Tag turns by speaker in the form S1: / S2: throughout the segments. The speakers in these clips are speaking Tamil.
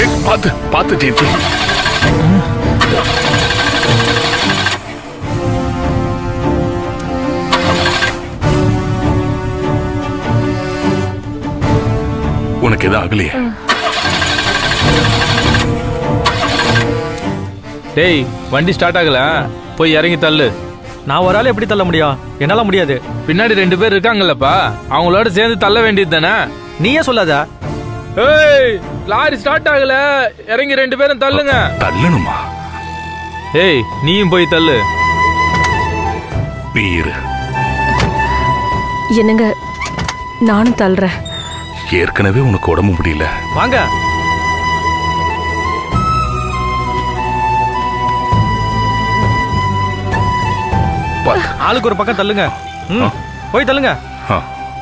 S1: ஏய், பாத்து பாத்து ஜெயந்தி உனக்கு எதுவும் ஆகலையே
S2: டேய் வண்டி ஸ்டார்ட் ஆகல போய் இறங்கி தள்ளு
S3: நான் ஒரு ஆள் எப்படி தள்ள முடியும் என்னால முடியாது
S2: பின்னாடி ரெண்டு பேர் இருக்காங்கல்லப்பா அவங்களோட சேர்ந்து தள்ள வேண்டியது தானே
S3: நீயே சொல்லாத
S2: ஏய் லாரி ஸ்டார்ட் ஆகல இறங்கி ரெண்டு பேரும் தள்ளுங்க
S1: தள்ளணுமா
S2: ஏய் நீயும் போய் தள்ளு
S1: நீ இரு
S4: என்னங்க நானும் தள்ளுறேன்
S1: ஏற்கனவே உனக்கு உடம்பு முடியல
S3: வாங்க
S1: பாத்து
S3: ஆளுக்கு ஒரு பக்கம் தள்ளுங்க ம், போய் தள்ளுங்க
S1: ஆ.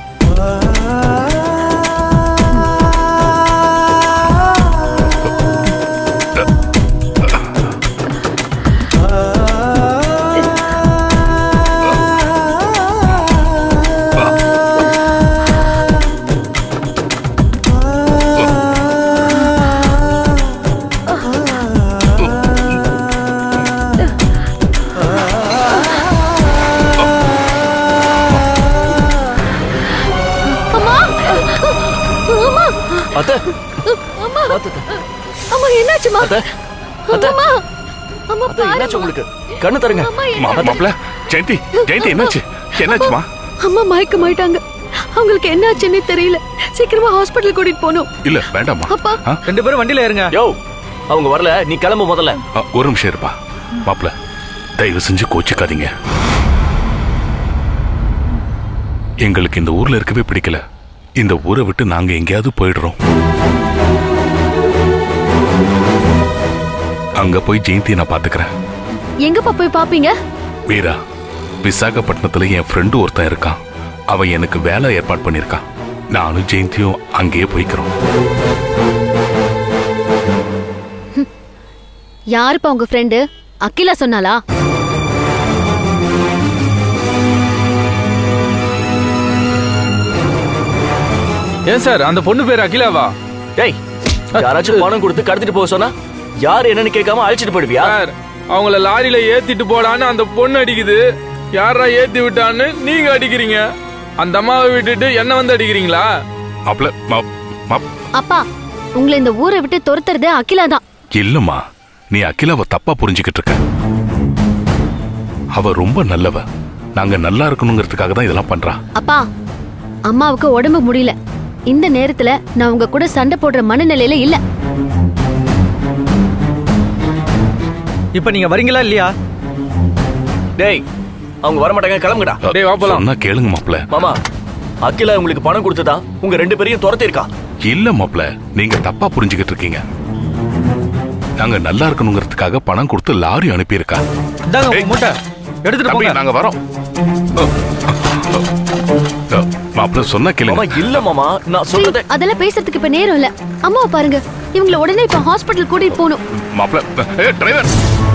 S4: அம்மா அம்மா
S5: அத்தை
S4: அம்மா
S5: பாத்து
S4: அம்மா என்னாச்சுமா
S5: அத்தை அத்தை
S4: அம்மா அம்மா
S5: அத்தை என்னாச்சு உங்களுக்கு கண்ணு தருங்க
S4: அம்மா
S1: மா- மாப்ள ஜெயந்தி ஜெயந்தி என்னாச்சு என்னாச்சுமா
S4: அம்மா மயக்கமாயிட்டாங்க அவங்களுக்கு என்ன ஆச்சுன்னே தெரியல சீக்கிரமா ஹாஸ்பிட்டல் கூட்டிட்டு போகணும்
S1: இல்ல வேண்டாமா
S4: அப்பா
S1: ஆ?
S3: ரெண்டு பேரும் வண்டியில ஏறுங்க
S5: யோ அவங்க வரல நீ கிளம்பு முதல்ல
S1: ஆ, ஒரு நிமிஷம் இருப்பா மாப்ள தயவு செஞ்சு கோச்சிக்காதீங்க எங்களுக்கு இந்த ஊர்ல இருக்கவே பிடிக்கல இந்த ஊரை விட்டு நாங்க எங்கேயாவது போயிடுறோம் அங்க போய் ஜெயந்தி நான் பாத்துக்கிறேன்
S4: எங்கப்பா போய் பாப்பீங்க
S1: வீரா விசாகப்பட்டினத்துல என் ஃப்ரெண்டு ஒருத்தன் இருக்கான் அவன் எனக்கு வேலை ஏற்பாடு பண்ணியிருக்கான் நானும் ஜெயந்தியும் அங்கேயே போய்க்கிறோம்
S4: யாருப்பா உங்க ஃப்ரெண்டு அகிலா சொன்னாலா
S2: ஏன் சார் அந்த பொண்ணு பேர் அகிலாவா
S5: டேய் யாராச்சும் பணம் கொடுத்து கடத்திட்டு போக சொன்னா யார் என்னன்னு கேட்காம அழைச்சிட்டு போயிடுவியா
S2: சார் அவங்கள லாரியில ஏத்திட்டு போடான்னு அந்த பொண்ணு அடிக்குது யாரா ஏத்தி விட்டான்னு நீங்க அடிக்கிறீங்க அந்த அம்மாவை விட்டுட்டு என்ன வந்து அடிக்கிறீங்களா
S1: மாப்ள மா- மா-
S4: அப்பா உங்களை இந்த ஊரை விட்டு துரத்துறது அகிலா தான்
S1: இல்லம்மா நீ அகிலாவை தப்பா புரிஞ்சுக்கிட்டு இருக்க அவ ரொம்ப நல்லவ நாங்க நல்லா இருக்கணுங்கிறதுக்காக தான் இதெல்லாம் பண்றா
S4: அப்பா அம்மாவுக்கு உடம்பு முடியல இந்த நேரத்துல நான் உங்க கூட சண்டை போடுற மனநிலையில இல்ல
S3: இப்ப நீங்க வரீங்களா இல்லையா
S5: டேய் அவங்க வர மாட்டாங்க கிளம்புங்கடா
S2: டேய், வா போலாம்.
S1: சொன்னா கேளுங்க மாப்ள
S5: மாமா அகிலா உங்களுக்கு பணம் கொடுத்ததா உங்க ரெண்டு பேரையும் துரத்தி இருக்கா
S1: இல்ல மாப்ள நீங்க தப்பா புரிஞ்சுக்கிட்டு இருக்கீங்க நாங்க நல்லா இருக்கணுங்கிறதுக்காக பணம் கொடுத்து லாரி அனுப்பியிருக்கா
S3: இந்தாங்க உங்க
S1: ஏய்.
S3: மூட்டை எடுத்துட்டு
S1: தம்பி
S3: போங்க
S1: நாங்க வரோம் மாப்ள சொன்னா
S5: மாமா
S1: கேளுங்க
S5: இல்ல மாமா நான் சொல்றதை
S4: அதெல்லாம் பேசுறதுக்கு இப்ப நேரம் இல்ல அம்மாவை பாருங்க இவங்கள உடனே இப்ப ஹாஸ்பிட்டல் கூட்டிட்டு போகணும்
S1: மாப்ள ஏ டிரைவர்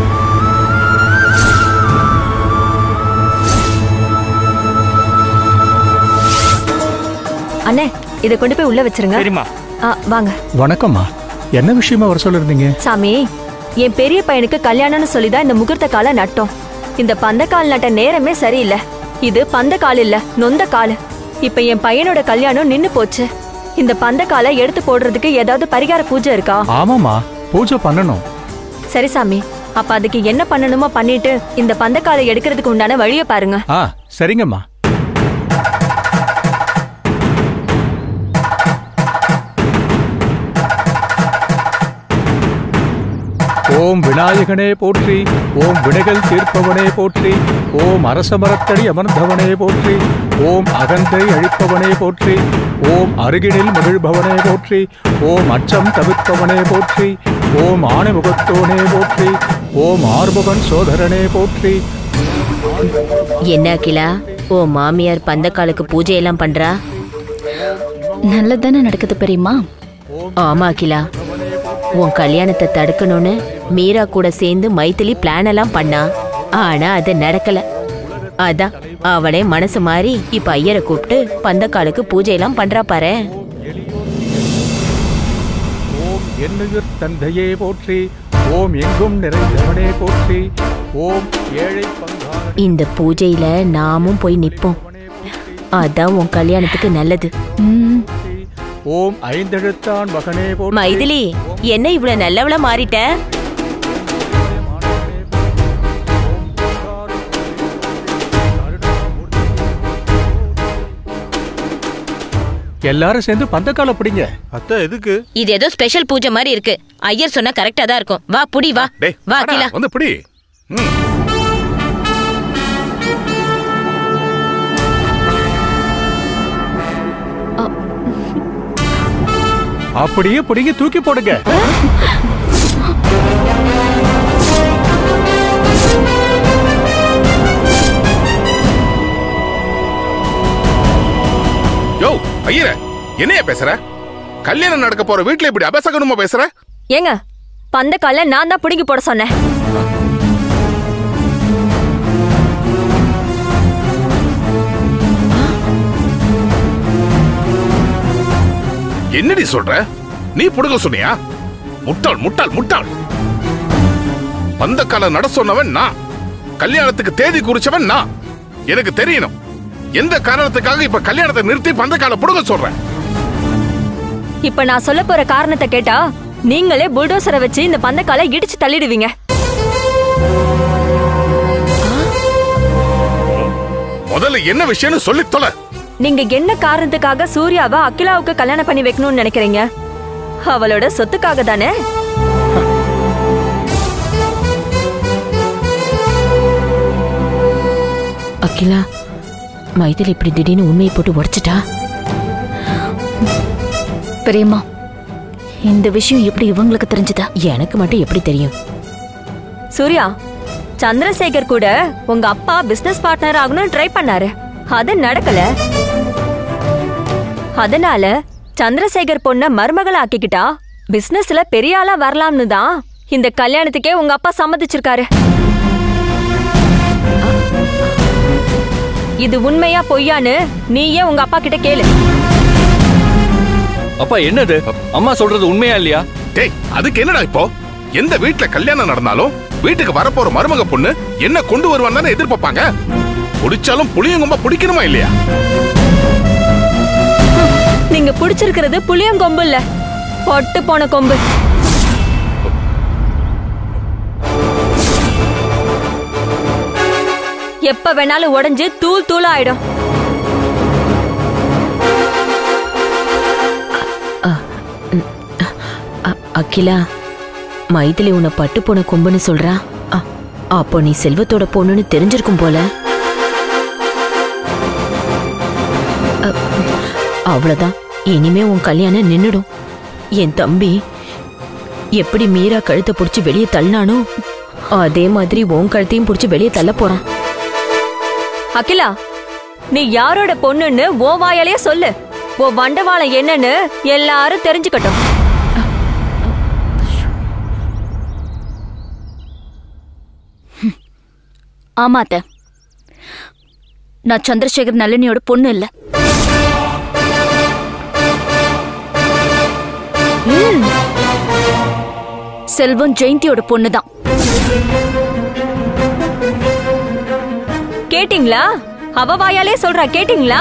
S6: அண்ணே இதை கொண்டு போய் உள்ள வச்சிருங்க
S3: சரிம்மா
S6: ஆ, வாங்க
S7: வணக்கம்மா என்ன விஷயமா வர சொல்லிருந்தீங்க
S6: சாமி என் பெரிய பையனுக்கு கல்யாணம்னு சொல்லி தான் இந்த முகூர்த்த காலை நட்டோம் இந்த பந்தக்கால் நட்ட நேரமே சரியில்லை இது பந்த கால் இல்ல நொந்த கால் இப்ப என் பையனோட கல்யாணம் நின்னு போச்சு இந்த பந்த காலை எடுத்து போடுறதுக்கு ஏதாவது பரிகார பூஜை இருக்கா
S7: ஆமாமா பூஜை பண்ணணும்
S6: சரி சாமி அப்ப அதுக்கு என்ன பண்ணணுமோ பண்ணிட்டு இந்த பந்தக்காலை எடுக்கிறதுக்கு உண்டான வழியை பாருங்க
S7: ஆ சரிங்கம்மா ஓம் விநாயகனே போற்றி ஓம் வினைகள் தீர்ப்பவனே போற்றி ஓம் அரசமரத்தடி அமர்ந்தவனே போற்றி ஓம் அகந்தை அழிப்பவனே போற்றி ஓம் அருகினில் மகிழ்பவனே போற்றி ஓம் அச்சம் தவிர்ப்பவனே போற்றி ஓம் ஆணைமுகத்தோனே போற்றி ஓம் ஆர்முகன் சோதரனே போற்றி
S8: என்ன அகிலா ஓ மாமியார் பந்தக்காலுக்கு பூஜை எல்லாம் பண்றா
S4: நல்லதானே நடக்குது பெரியம்மா
S8: ஆமா அகிலா உன் கல்யாணத்தை தடுக்கணும்னு மீரா கூட சேர்ந்து மைத்திலி பிளான் எல்லாம் பண்ணா ஆனா அது நடக்கல அதான் அவளே மனசு மாறி இப்ப ஐயரை கூப்பிட்டு பந்தக்காலுக்கு பூஜை எல்லாம் பண்றா பாரு
S7: ஓம் என்னுயிர் தந்தையே போற்றி ஓம் எங்கும் நிறைந்தவனே போற்றி ஓம் ஏழை பங்காளனே
S8: இந்த பூஜையில நாமும் போய் நிப்போம் அதான் உன் கல்யாணத்துக்கு நல்லது
S7: போற்றி. ஓம் ஐந்தெழுத்தான் மகனே போற்றி
S8: மைதிலி என்ன இவ்வளவு நல்லவளா மாறிட்ட
S7: எல்லாரும் சேர்ந்து பந்தக்கால பிடிங்க
S9: அத்தை எதுக்கு
S8: இது ஏதோ ஸ்பெஷல் பூஜை மாதிரி இருக்கு ஐயர் சொன்னா கரெக்டா தான் இருக்கும் வா புடி வா
S1: டேய்
S8: வா
S1: வாடா,
S8: அகிலா
S1: வந்து பிடி ம்.
S7: அப்படியே பிடிங்க தூக்கி போடுங்க
S1: யோ ஐயரே என்னைய பேசுற கல்யாணம் நடக்க போற வீட்ல இப்படி அபசகனமா பேசுற
S6: ஏங்க பந்தக்கால நான் தான் பிடுங்கி போட சொன்னேன்
S1: என்னடி சொல்ற நீ புடுங்க சொன்னியா முட்டாள் முட்டாள் முட்டாள் பந்தக்கால நட சொன்னவன் நான் கல்யாணத்துக்கு தேதி குறிச்சவன் நான் எனக்கு தெரியணும் எந்த காரணத்துக்காக இப்ப கல்யாணத்தை நிறுத்தி பந்தக்கால புடுங்க சொல்றேன்
S6: இப்ப நான் சொல்ல போற காரணத்தை கேட்டா நீங்களே புல்டோசரை வச்சு இந்த பந்தக்கால இடிச்சு தள்ளிடுவீங்க
S1: முதல்ல என்ன விஷயம்னு சொல்லி தொலை
S6: நீங்க என்ன காரணத்துக்காக சூர்யாவை அகிலாவுக்கு கல்யாணம் பண்ணி வைக்கணும்னு நினைக்கிறீங்க அவளோட சொத்துக்காக தானே
S8: அகிலா மைதிலி இப்படி திடீர்னு உண்மையை போட்டு உடைச்சிட்டா
S4: பெரியம்மா இந்த விஷயம் எப்படி இவங்களுக்கு தெரிஞ்சதா
S8: எனக்கு மட்டும் எப்படி தெரியும்
S6: சூர்யா சந்திரசேகர் கூட உங்க அப்பா பிசினஸ் பார்ட்னர் ஆகணும்னு ட்ரை பண்ணாரு அது நடக்கல அதனால சந்திரசேகர் பொண்ண மருமகளா ஆக்கிக்கிட்டா பிசினஸ்ல பெரிய ஆளா வரலாம்னு தான் இந்த கல்யாணத்துக்கே உங்க அப்பா சம்மதிச்சிருக்காரு இது உண்மையா பொய்யான்னு நீயே உங்க அப்பா கிட்ட கேளு
S5: அப்பா என்னது அம்மா சொல்றது உண்மையா இல்லையா
S1: டேய் அதுக்கு என்னடா இப்போ எந்த வீட்ல கல்யாணம் நடந்தாலும் வீட்டுக்கு வரப்போற மருமக பொண்ணு என்ன கொண்டு வருவான்னு தானே எதிர்பார்ப்பாங்க புடிச்சாலும் புளியங்கும்பா பிடிக்கணுமா இல்லையா
S6: நீங்க புடிச்சிருக்கிறது புளியங்கொம்பு இல்ல பொட்டு போன கொம்பு எப்ப வேணாலும் உடைஞ்சு தூள் தூள் ஆயிடும்
S8: அ- அகிலா மைதிலி உன்னை பட்டு போன கொம்புன்னு சொல்றா அ- அப்போ நீ செல்வத்தோட பொண்ணுன்னு தெரிஞ்சிருக்கும் போல அ, அவ்வளவுதான் இனிமே உன் கல்யாணம் நின்னுடும் என் தம்பி எப்படி மீரா கழுத்தை புடிச்சு வெளியே தள்ளினானோ அதே மாதிரி உன் கழுத்தையும் புடிச்சு வெளியே தள்ள போறான்
S6: அகிலா நீ யாரோட பொண்ணுன்னு ஓ வாயாலேயே சொல்லு ஓ வண்டவாளம் என்னன்னு எல்லாரும் தெரிஞ்சுக்கட்டும்
S4: ஆமா அத்தை நான் சந்திரசேகர் நளினியோட பொண்ணு இல்ல ம். செல்வம் ஜெயந்தியோட பொண்ணு தான்
S6: கேட்டிங்களா அவ வாயாலே சொல்றா கேட்டிங்களா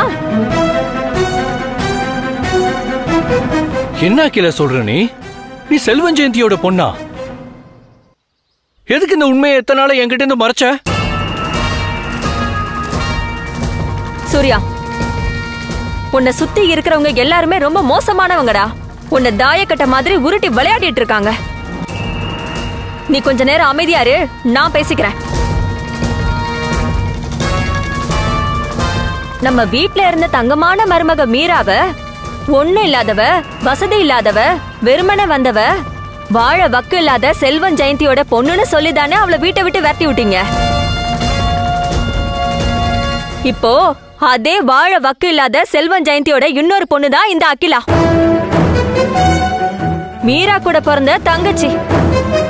S5: என்ன அகிலா சொல்ற நீ நீ செல்வன் ஜெயந்தியோட பொண்ணா எதுக்கு இந்த உண்மையை எத்தனை நாளா என்கிட்ட இருந்து மறைச்ச
S6: சூர்யா உன்னை சுத்தி இருக்கிறவங்க எல்லாருமே ரொம்ப மோசமானவங்கடா உன்னை தாயக்கட்ட மாதிரி உருட்டி விளையாடிட்டு இருக்காங்க நீ கொஞ்ச நேரம் அமைதியா இரு நான் பேசிக்கிறேன் நம்ம வீட்ல இருந்த தங்கமான மருமக மீராவ ஒண்ணு இல்லாதவ வசதி இல்லாதவ வெறுமனே வந்தவ வாழ வக்கு இல்லாத செல்வன் ஜெயந்தியோட பொண்ணுன்னு சொல்லிதானே அவளை வீட்டை விட்டு விரட்டி விட்டீங்க இப்போ அதே வாழ வக்கு இல்லாத செல்வன் ஜெயந்தியோட இன்னொரு பொண்ணு தான் இந்த அகிலா மீரா கூட பிறந்த தங்கச்சி